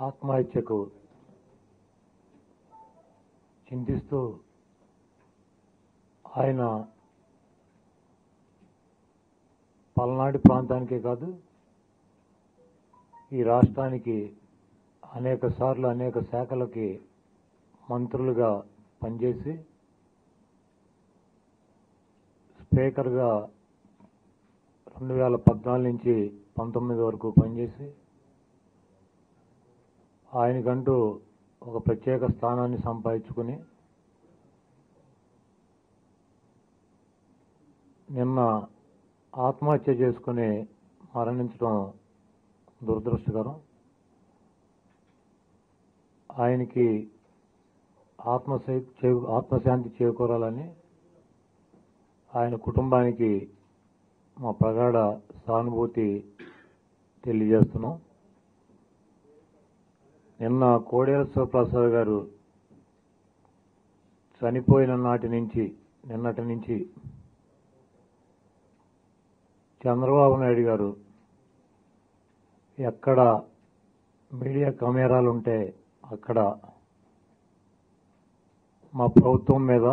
ఆత్మహత్యకు చింతిస్తూ ఆయన పల్నాడు ప్రాంతానికే కాదు ఈ రాష్ట్రానికి అనేక సార్లు అనేక శాఖలకి మంత్రులుగా పనిచేసి స్పీకర్గా రెండు వేల పద్నాలుగు నుంచి పంతొమ్మిది వరకు పనిచేసి ఆయనకంటూ ఒక ప్రత్యేక స్థానాన్ని సంపాదించుకుని నిన్న ఆత్మహత్య చేసుకుని మరణించడం దురదృష్టకరం ఆయనకి ఆత్మశై చే- ఆత్మశాంతి చేకూరాలని ఆయన కుటుంబానికి మా ప్రగాఢ సానుభూతి తెలియజేస్తున్నాం నిన్న కోడేల శివప్రసాద్ గారు చనిపోయిన నాటి నుంచి నిన్నటి నుంచి చంద్రబాబు నాయుడు గారు ఎక్కడ మీడియా కెమెరాలు ఉంటే అక్కడ మా ప్రభుత్వం మీద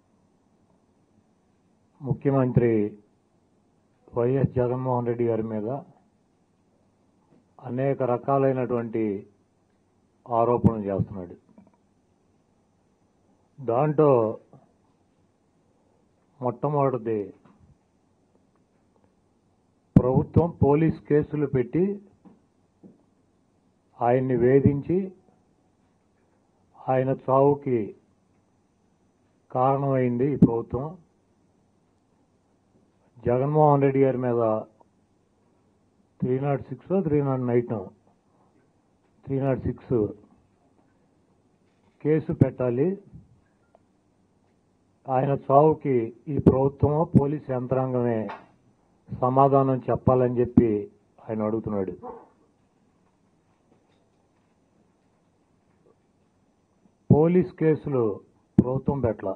ముఖ్యమంత్రి వైఎస్ జగన్మోహన్ రెడ్డి గారి మీద అనేక రకాలైనటువంటి ఆరోపణలు చేస్తున్నాడు దాంట్లో మొట్టమొదటిది ప్రభుత్వం పోలీస్ కేసులు పెట్టి ఆయన్ని వేధించి ఆయన చావుకి కారణమైంది ఈ ప్రభుత్వం జగన్మోహన్ రెడ్డి గారి మీద three naught six three naught nine three naught six case పెట్టాలి ఆయన చావుకి ఈ ప్రభుత్వమో పోలీస్ యంత్రాంగమే సమాధానం చెప్పాలని చెప్పి ఆయన అడుగుతున్నాడు పోలీస్ కేసులు ప్రభుత్వం పెట్టల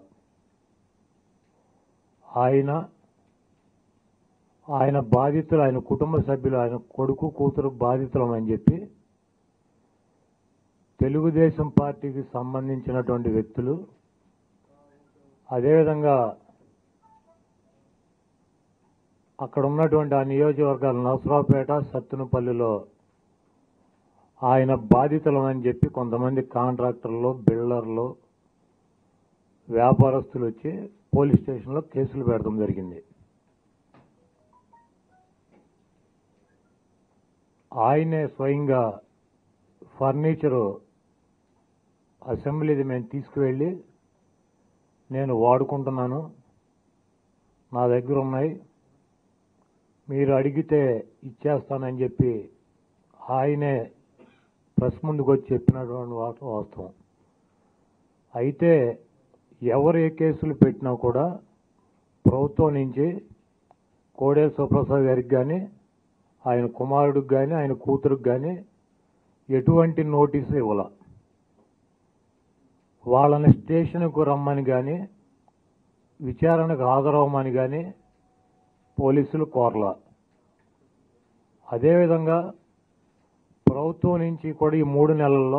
ఆయన ఆయన బాధితులు ఆయన కుటుంబ సభ్యులు ఆయన కొడుకు కూతురు బాధితులమని చెప్పి తెలుగుదేశం పార్టీకి సంబంధించినటువంటి వ్యక్తులు అదేవిధంగా అక్కడ ఉన్నటువంటి ఆ నియోజకవర్గాలు నసరావుపేట సత్తునపల్లిలో ఆయన బాధితులమని చెప్పి కొంతమంది కాంట్రాక్టర్లు బిల్డర్లు వ్యాపారస్తులు వచ్చి పోలీస్ స్టేషన్లో కేసులు పెడతాం జరిగింది ఆయనే స్వయంగా ఫర్నిచరు అసెంబ్లీది మేము తీసుకువెళ్ళి నేను వాడుకుంటున్నాను నా దగ్గర ఉన్నాయి మీరు అడిగితే ఇచ్చేస్తానని చెప్పి ఆయనే ప్రెస్ ముందుకు వచ్చి చెప్పినటువంటి వాత వాస్తవం అయితే ఎవరు ఏ కేసులు పెట్టినా కూడా ప్రభుత్వం నుంచి కోడేల సుప్రసాద్ గారికి కానీ ఆయన కుమారుడికి కానీ ఆయన కూతురికి కానీ ఎటువంటి నోటీసు ఇవ్వాల వాళ్ళని స్టేషన్కు రమ్మని కానీ విచారణకు హాజరవ్వమని కానీ పోలీసులు కోరల అదేవిధంగా ప్రభుత్వం నుంచి కూడా ఈ మూడు నెలల్లో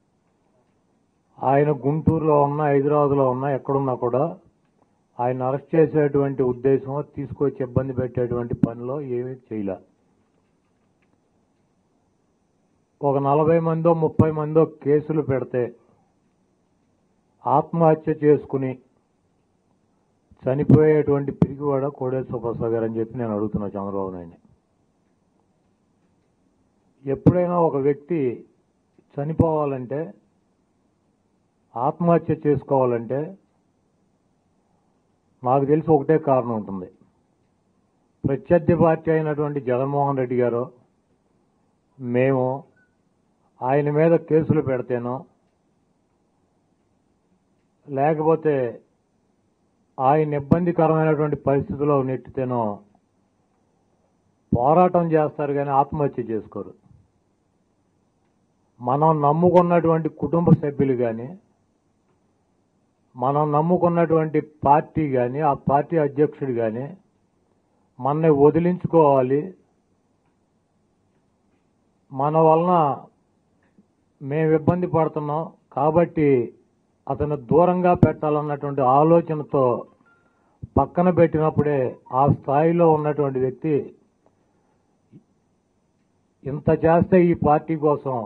ఆయన గుంటూరులో ఉన్న హైదరాబాద్లో ఉన్న ఎక్కడున్నా కూడా ఆయన అరెస్ట్ చేసేటువంటి ఉద్దేశం తీసుకొచ్చి ఇబ్బంది పెట్టేటువంటి పనిలో ఏమీ చేయలే ఒక నలభై మందో ముప్పై మందో కేసులు పెడితే ఆత్మహత్య చేసుకుని చనిపోయేటువంటి పిరిగివాడ కోడేశ్వర సుప్రసాద్ గారు అని చెప్పి నేను అడుగుతున్నా చంద్రబాబు నాయుడిని ఎప్పుడైనా ఒక వ్యక్తి చనిపోవాలంటే ఆత్మహత్య చేసుకోవాలంటే నాకు తెలిసి ఒకటే కారణం ఉంటుంది ప్రత్యర్థి పార్టీ అయినటువంటి జగన్మోహన్ రెడ్డి గారు మేము ఆయన మీద కేసులు పెడితేనో లేకపోతే ఆయన ఇబ్బందికరమైనటువంటి పరిస్థితిలో నెట్టితేనో పోరాటం చేస్తారు కానీ ఆత్మహత్య చేసుకోరు మనం నమ్ముకున్నటువంటి కుటుంబ సభ్యులు కానీ మనం నమ్ముకున్నటువంటి పార్టీ కానీ ఆ పార్టీ అధ్యక్షుడు కానీ మనని వదిలించుకోవాలి మన వలన మేము ఇబ్బంది పడుతున్నాం కాబట్టి అతను దూరంగా పెట్టాలన్నటువంటి ఆలోచనతో పక్కన పెట్టినప్పుడే ఆ స్థాయిలో ఉన్నటువంటి వ్యక్తి ఇంత చేస్తే ఈ పార్టీ కోసం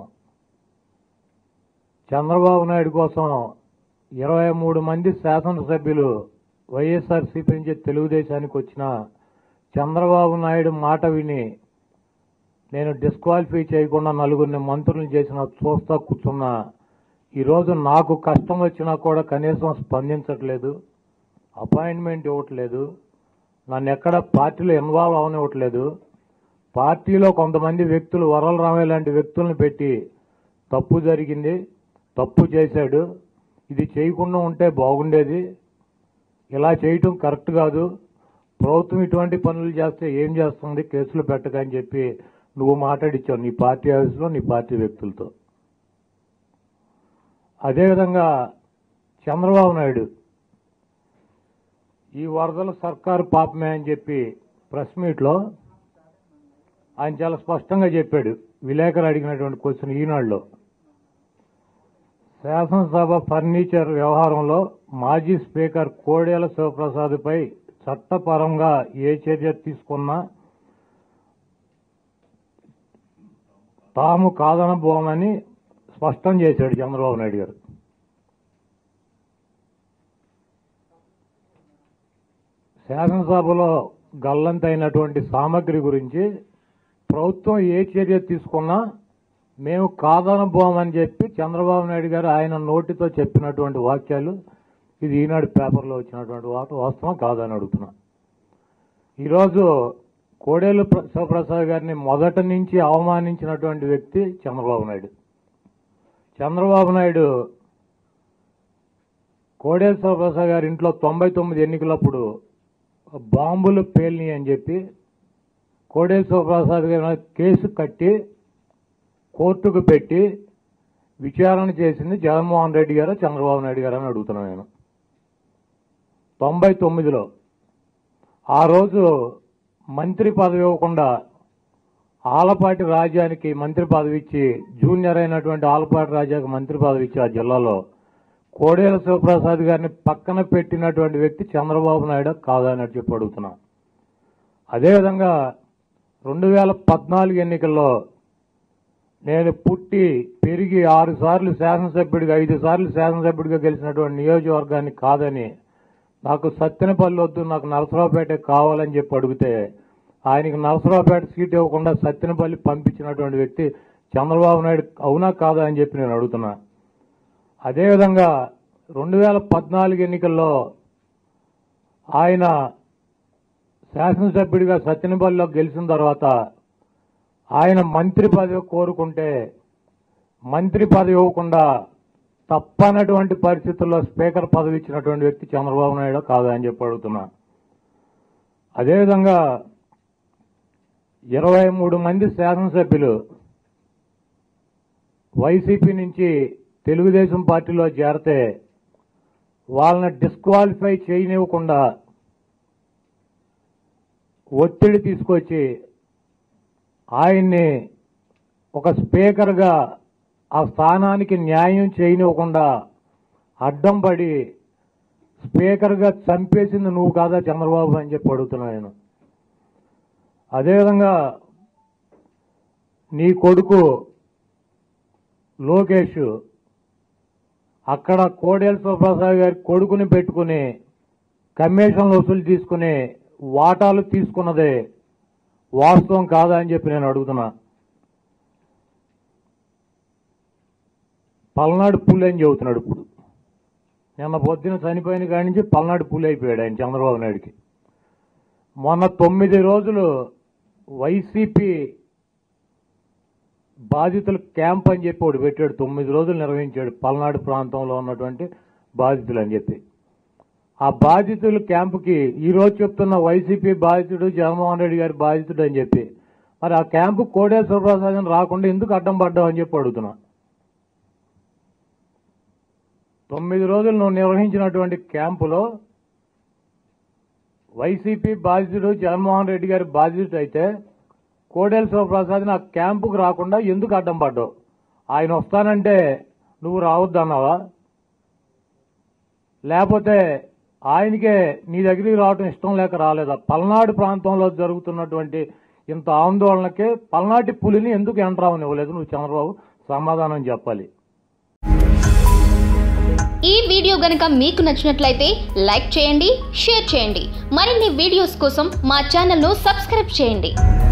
చంద్రబాబు నాయుడు కోసం ఇరవై మూడు మంది శాసనసభ్యులు వైఎస్ఆర్సీపీ నుంచి తెలుగుదేశానికి వచ్చిన చంద్రబాబు నాయుడు మాట విని నేను డిస్క్వాలిఫై చేయకుండా నలుగురిని మంత్రులు చేసిన చూస్తా కూర్చున్నా ఈరోజు నాకు కష్టం వచ్చినా కూడా కనీసం స్పందించట్లేదు అపాయింట్మెంట్ ఇవ్వట్లేదు నన్ను ఎక్కడ పార్టీలో ఇన్వాల్వ్ అవనివ్వట్లేదు పార్టీలో కొంతమంది వ్యక్తులు వరల రామయ్య లాంటి వ్యక్తులను పెట్టి తప్పు జరిగింది తప్పు చేశాడు ఇది చేయకుండా ఉంటే బాగుండేది ఇలా చేయటం కరెక్ట్ కాదు ప్రభుత్వం ఇటువంటి పనులు చేస్తే ఏం చేస్తుంది కేసులు పెట్టకని చెప్పి నువ్వు మాట్లాడిచ్చావు నీ పార్టీ ఆఫీసులో నీ పార్టీ వ్యక్తులతో అదేవిధంగా చంద్రబాబు నాయుడు ఈ వరదలు సర్కారు పాపమే అని చెప్పి ప్రెస్ మీట్లో ఆయన చాలా స్పష్టంగా చెప్పాడు విలేకరు అడిగినటువంటి క్వశ్చన్ ఈనాడులో శాసనసభ ఫర్నిచర్ వ్యవహారంలో మాజీ స్పీకర్ కోడేల శివప్రసాద్పై చట్టపరంగా ఏ చర్య తీసుకున్నా తాము కాదనబోమని స్పష్టం చేశాడు చంద్రబాబు నాయుడు గారు శాసనసభలో గల్లంతైనటువంటి సామగ్రి గురించి ప్రభుత్వం ఏ చర్య తీసుకున్నా మేము కాదనబోమని చెప్పి చంద్రబాబు నాయుడు గారు ఆయన నోటితో చెప్పినటువంటి వాక్యాలు ఇది ఈనాడు పేపర్లో వచ్చినటువంటి వార్త వాస్తవం కాదని అడుగుతున్నా ఈరోజు కోడేలు ప్ర- శివప్రసాద్ గారిని మొదటి నుంచి అవమానించినటువంటి వ్యక్తి చంద్రబాబు నాయుడు చంద్రబాబు నాయుడు కోడేలు శివప్రసాద్ గారి ఇంట్లో తొంభై తొమ్మిది ఎన్నికలప్పుడు బాంబులు పేలిని అని చెప్పి కోడేలు శివప్రసాద్ గారి మీద కేసు కట్టి కోర్టుకు పెట్టి విచారణ చేసింది జగన్మోహన్ రెడ్డి గారు చంద్రబాబు నాయుడు గారు అని అడుగుతున్నాను నేను తొంభై తొమ్మిదిలో ఆ రోజు మంత్రి పదవి ఇవ్వకుండా ఆలపాటి రాజ్యానికి మంత్రి పదవి ఇచ్చి జూనియర్ అయినటువంటి ఆలపాటి రాజాకి మంత్రి పదవి ఇచ్చి ఆ జిల్లాలో కోడేల శివప్రసాద్ గారిని పక్కన పెట్టినటువంటి వ్యక్తి చంద్రబాబు నాయుడు కాదని చెప్పి అడుగుతున్నా అదేవిధంగా రెండు వేల పద్నాలుగు ఎన్నికల్లో నేను పుట్టి పెరిగి ఆరు సార్లు శాసనసభ్యుడిగా ఐదు సార్లు శాసనసభ్యుడిగా గెలిచినటువంటి నియోజకవర్గాన్ని కాదని నాకు సత్తెనపల్లి వద్దు నాకు నరసరావుపేట కావాలని చెప్పి అడిగితే ఆయనకి నరసరావుపేట సీట్ ఇవ్వకుండా సత్తెనపల్లి పంపించినటువంటి వ్యక్తి చంద్రబాబు నాయుడు అవునా కాదా అని చెప్పి నేను అడుగుతున్నా అదేవిధంగా రెండు వేల పద్నాలుగు ఎన్నికల్లో ఆయన శాసనసభ్యుడిగా సత్తెనపల్లిలో గెలిచిన తర్వాత ఆయన మంత్రి పదవి కోరుకుంటే మంత్రి పదవి ఇవ్వకుండా తప్పనటువంటి పరిస్థితుల్లో స్పీకర్ పదవి ఇచ్చినటువంటి వ్యక్తి చంద్రబాబు నాయుడు కాదా అని చెప్పి అడుగుతున్నా అదేవిధంగా ఇరవై మూడు మంది శాసనసభ్యులు వైసీపీ నుంచి తెలుగుదేశం పార్టీలో చేరితే వాళ్ళని డిస్క్వాలిఫై చేయనివ్వకుండా ఒత్తిడి తీసుకొచ్చి ఆయన్ని ఒక స్పీకర్గా ఆ స్థానానికి న్యాయం చేయనివ్వకుండా అడ్డం పడి స్పీకర్గా చంపేసింది నువ్వు కాదా చంద్రబాబు అని చెప్పి అడుగుతున్నా నేను అదేవిధంగా నీ కొడుకు లోకేష్ అక్కడ కోడేల సుప్రసాద్ గారి కొడుకుని పెట్టుకుని కమిషన్లు వసూలు తీసుకుని వాటాలు తీసుకున్నదే వాస్తవం కాదా అని చెప్పి నేను అడుగుతున్నా పల్నాడు పులి అని చెబుతున్నాడు ఇప్పుడు నిన్న పొద్దున చనిపోయిన కాడి నుంచి పల్నాడు పులి అయిపోయాడు ఆయన చంద్రబాబు నాయుడికి మొన్న తొమ్మిది రోజులు వైసీపీ బాధితుల క్యాంప్ అని చెప్పి ఒకటి పెట్టాడు తొమ్మిది రోజులు నిర్వహించాడు పల్నాడు ప్రాంతంలో ఉన్నటువంటి బాధితులు అని చెప్పి ఆ బాధితుల క్యాంపుకి ఈ రోజు చెప్తున్న వైసీపీ బాధితుడు జగన్మోహన్ రెడ్డి గారి బాధితుడు అని చెప్పి మరి ఆ క్యాంపు కోడే సుప్రసాదం రాకుండా ఎందుకు అడ్డం పడ్డావు అని చెప్పి అడుగుతున్నా తొమ్మిది రోజులు నువ్వు నిర్వహించినటువంటి క్యాంపులో వైసీపీ బాధితుడు జగన్మోహన్ రెడ్డి గారి బాధితుడు అయితే కోడేల శివప్రసాద్ని ఆ క్యాంపుకు రాకుండా ఎందుకు అడ్డం పడ్డావు ఆయన వస్తానంటే నువ్వు రావద్దన్నావా లేకపోతే ఆయనకే నీ దగ్గరికి రావడం ఇష్టం లేక రాలేదా పల్నాడు ప్రాంతంలో జరుగుతున్నటువంటి ఇంత ఆందోళనకి పల్నాటి పులిని ఎందుకు ఎంటరావని ఇవ్వలేదు నువ్వు చంద్రబాబు సమాధానం చెప్పాలి ఈ వీడియో గనుక మీకు నచ్చినట్లయితే లైక్ చేయండి షేర్ చేయండి మరిన్ని వీడియోస్ కోసం మా ఛానల్ను సబ్స్క్రైబ్ చేయండి